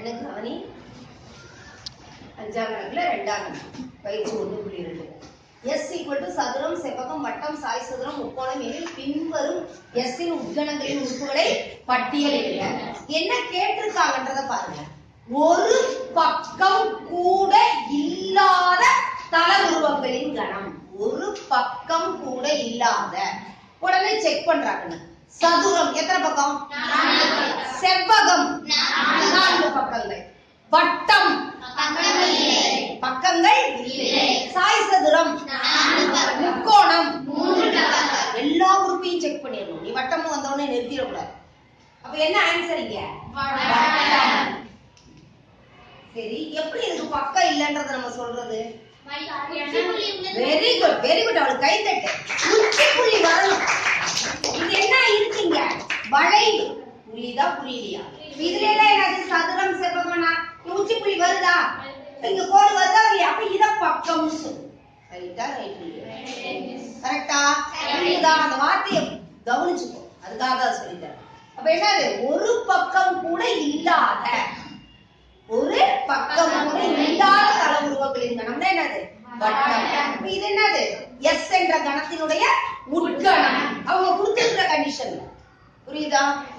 எனக்கு கவனி அஞ்சாம் கணக்குல ரெண்டாம் கணக்கு பயிற்சி ஒன்று புள்ளி ரெண்டு எஸ் ஈக்குவல் டு சதுரம் செவ்வகம் வட்டம் சாய் சதுரம் முக்கோணம் எனில் பின்வரும் எஸ் இன் உட்கணங்களின் உறுப்புகளை பட்டியலிடுக என்ன கேட்டிருக்காங்கன்றத பாருங்க ஒரு பக்கம் கூட இல்லாத தல உருவங்களின் கணம் ஒரு பக்கம் கூட இல்லாத உடனே செக் பண்றாங்க சதுரம் எத்தனை பக்கம் செவ்வகம் நான்கு பக்கங்கள் வட்டம் பக்கங்கள் இல்லை சாய் சதுரம் முக்கோணம் எல்லா உறுப்பையும் செக் பண்ணிடணும் நீ வட்டமும் வந்தவொடனே நிறுத்திடக்கூடாது அப்ப என்ன ஆன்சர் இங்க வட்டம். சரி எப்படி இதுக்கு பக்கம் இல்லைன்றத நம்ம சொல்றது வெரி குட் வெரி குட் அவளுக்கு கை தட்டு உச்சி புள்ளி வரணும் இது என்ன இருக்குங்க வளைவு புரியுதா புரியலையா இதுல எல்லாம் என்னது சதுரம் செவ்வகம்னா உச்சி புள்ளி வருதா இங்க கோடு வருதா இல்லையா அப்ப இத பக்கம்னு சொல்லு ரைட்டா ரைட் கரெக்டா புரியுதா அந்த வார்த்தையை கவனிச்சுக்கோ அதுக்காக தான் சொல்லித்தரேன் அப்ப என்னது ஒரு பக்கம் கூட இல்லாத ஒரு பக்கம் கூட இல்லாத தல உருவங்களின் கணம்னா என்னது வட்டம் அப்ப இது என்னது எஸ் என்ற கணத்தினுடைய உட்கணம் அவங்க கொடுத்திருக்கிற கண்டிஷன்ல புரியுதா